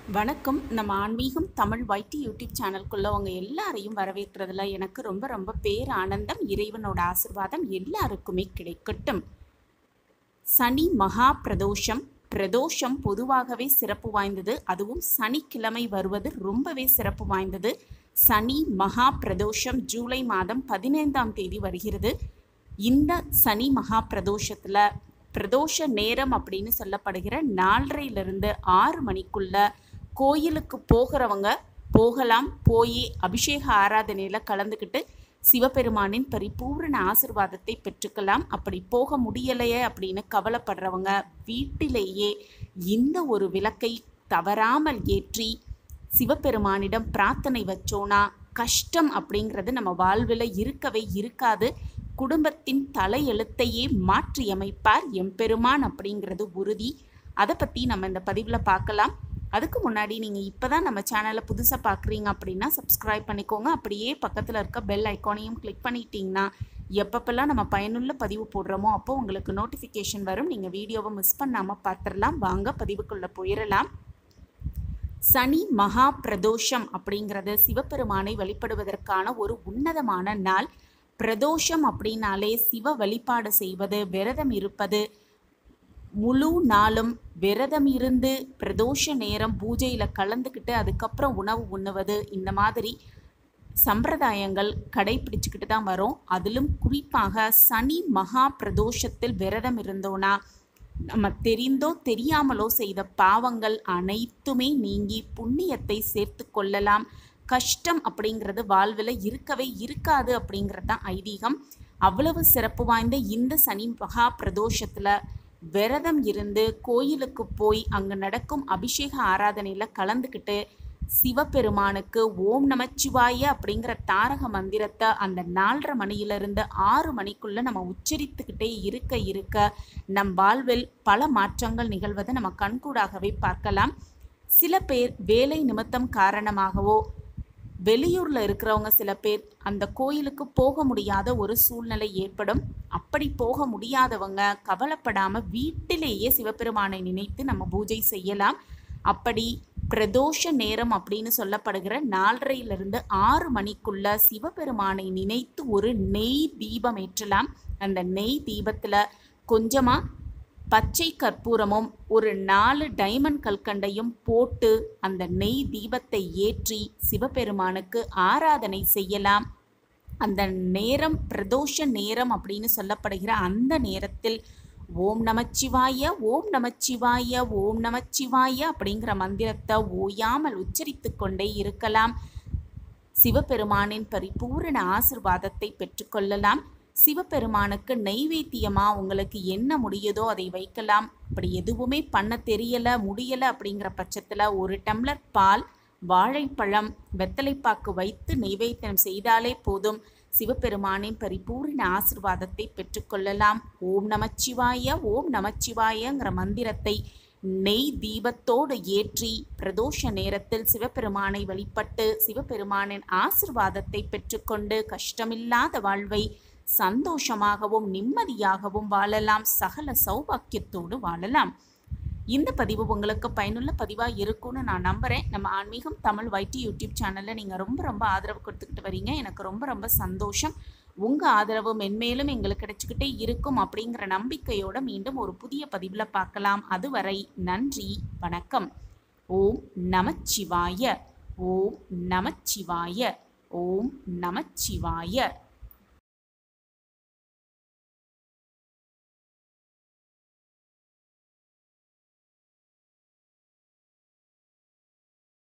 வணக்கம் நம்ம ஆன்மீகம் தமிழ் வைட்டி யூடியூப் சேனல்குள்ள உங்க எல்லாரையும் வரவேற்கிறதுல எனக்கு ரொம்ப ரொம்ப பேர் ஆனந்தம் இறைவனோட ஆசிர்வாதம் எல்லாருக்குமே கிடைக்கட்டும் சனி மகா பிரதோஷம் பிரதோஷம் பொதுவாகவே சிறப்பு வாய்ந்தது அதுவும் சனிக்கிழமை வருவது ரொம்பவே சிறப்பு வாய்ந்தது சனி மகா பிரதோஷம் ஜூலை மாதம் பதினைந்தாம் தேதி வருகிறது இந்த சனி மகா பிரதோஷத்தில் பிரதோஷ நேரம் அப்படின்னு சொல்லப்படுகிற நாலரையிலிருந்து ஆறு மணிக்குள்ள கோயிலுக்கு போகிறவங்க போகலாம் போய் அபிஷேக ஆராதனையில் கலந்துக்கிட்டு சிவபெருமானின் பரிபூரண ஆசிர்வாதத்தை பெற்றுக்கலாம் அப்படி போக முடியலையே அப்படின்னு கவலைப்படுறவங்க வீட்டிலேயே இந்த ஒரு விளக்கை தவறாமல் ஏற்றி சிவபெருமானிடம் பிரார்த்தனை வச்சோன்னா கஷ்டம் அப்படிங்கிறது நம்ம வாழ்வில் இருக்கவே இருக்காது குடும்பத்தின் தலையெழுத்தையே மாற்றியமைப்பார் எம்பெருமான் அப்படிங்கிறது உறுதி அதை பற்றி நம்ம இந்த பதிவில் பார்க்கலாம் அதுக்கு முன்னாடி நீங்கள் இப்போ தான் நம்ம சேனலை புதுசாக பார்க்குறீங்க அப்படின்னா சப்ஸ்கிரைப் பண்ணிக்கோங்க அப்படியே பக்கத்தில் இருக்க பெல் ஐக்கானையும் கிளிக் பண்ணிட்டீங்கன்னா எப்பப்பெல்லாம் நம்ம பயனுள்ள பதிவு போடுறோமோ அப்போ உங்களுக்கு நோட்டிஃபிகேஷன் வரும் நீங்கள் வீடியோவை மிஸ் பண்ணாமல் பார்த்துடலாம் வாங்க பதிவுக்குள்ளே போயிடலாம் சனி மகா பிரதோஷம் அப்படிங்கிறது சிவபெருமானை வழிபடுவதற்கான ஒரு உன்னதமான நாள் பிரதோஷம் அப்படின்னாலே சிவ வழிபாடு செய்வது விரதம் இருப்பது முழு நாளும் விரதம் இருந்து பிரதோஷ நேரம் பூஜையில் கலந்துக்கிட்டு அதுக்கப்புறம் உணவு உண்ணுவது இந்த மாதிரி சம்பிரதாயங்கள் கடைபிடிச்சுக்கிட்டு தான் வரோம் அதிலும் குறிப்பாக சனி மகா பிரதோஷத்தில் விரதம் இருந்தோன்னா நம்ம தெரிந்தோ தெரியாமலோ செய்த பாவங்கள் அனைத்துமே நீங்கி புண்ணியத்தை சேர்த்து கொள்ளலாம் கஷ்டம் அப்படிங்கிறது வாழ்வில் இருக்கவே இருக்காது அப்படிங்கிறது தான் ஐதீகம் அவ்வளவு சிறப்பு வாய்ந்த இந்த சனி மகா பிரதோஷத்தில் விரதம் இருந்து கோயிலுக்கு போய் அங்கே நடக்கும் அபிஷேக ஆராதனையில் கலந்துக்கிட்டு சிவபெருமானுக்கு ஓம் நமச்சிவாய அப்படிங்கிற தாரக மந்திரத்தை அந்த நாலரை மணியிலிருந்து ஆறு மணிக்குள்ள நம்ம உச்சரித்துக்கிட்டே இருக்க இருக்க நம் வாழ்வில் பல மாற்றங்கள் நிகழ்வதை நம்ம கண்கூடாகவே பார்க்கலாம் சில பேர் வேலை நிமித்தம் காரணமாகவோ வெளியூரில் இருக்கிறவங்க சில பேர் அந்த கோயிலுக்கு போக முடியாத ஒரு சூழ்நிலை ஏற்படும் அப்படி போக முடியாதவங்க கவலைப்படாமல் வீட்டிலேயே சிவபெருமானை நினைத்து நம்ம பூஜை செய்யலாம் அப்படி பிரதோஷ நேரம் அப்படின்னு சொல்லப்படுகிற நாலரையிலிருந்து ஆறு மணிக்குள்ள சிவபெருமானை நினைத்து ஒரு நெய் தீபம் ஏற்றலாம் அந்த நெய் தீபத்தில் கொஞ்சமாக பச்சை கற்பூரமும் ஒரு நாலு டைமண்ட் கல்கண்டையும் போட்டு அந்த நெய் தீபத்தை ஏற்றி சிவபெருமானுக்கு ஆராதனை செய்யலாம் அந்த நேரம் பிரதோஷ நேரம் அப்படின்னு சொல்லப்படுகிற அந்த நேரத்தில் ஓம் நமச்சிவாய ஓம் நமச்சிவாய ஓம் நமச்சிவாய அப்படிங்கிற மந்திரத்தை ஓயாமல் உச்சரித்து கொண்டே இருக்கலாம் சிவபெருமானின் பரிபூரண ஆசிர்வாதத்தை பெற்றுக்கொள்ளலாம் சிவபெருமானுக்கு நெய்வேத்தியமாக உங்களுக்கு என்ன முடியுதோ அதை வைக்கலாம் அப்படி எதுவுமே பண்ண தெரியலை முடியலை அப்படிங்கிற பட்சத்தில் ஒரு டம்ளர் பால் வாழைப்பழம் வெத்தலைப்பாக்கு வைத்து நெய்வேத்தியம் செய்தாலே போதும் சிவபெருமானின் பரிபூர்ண ஆசிர்வாதத்தை பெற்றுக்கொள்ளலாம் ஓம் நமச்சிவாய ஓம் நமச்சிவாயங்கிற மந்திரத்தை நெய் தீபத்தோடு ஏற்றி பிரதோஷ நேரத்தில் சிவபெருமானை வழிபட்டு சிவபெருமானின் ஆசிர்வாதத்தை பெற்றுக்கொண்டு கஷ்டமில்லாத வாழ்வை சந்தோஷமாகவும் நிம்மதியாகவும் வாழலாம் சகல சௌபாக்கியத்தோடு வாழலாம் இந்த பதிவு உங்களுக்கு பயனுள்ள பதிவாக இருக்கும்னு நான் நம்புகிறேன் நம்ம ஆன்மீகம் தமிழ் வைட்டி யூடியூப் சேனலில் நீங்கள் ரொம்ப ரொம்ப ஆதரவு கொடுத்துக்கிட்டு வரீங்க எனக்கு ரொம்ப ரொம்ப சந்தோஷம் உங்கள் ஆதரவு மென்மேலும் எங்களுக்கு கிடைச்சிக்கிட்டே இருக்கும் அப்படிங்கிற நம்பிக்கையோடு மீண்டும் ஒரு புதிய பதிவில் பார்க்கலாம் அதுவரை நன்றி வணக்கம் ஓம் நமச்சிவாய ஓம் நமச்சிவாய ஓம் நமச்சிவாய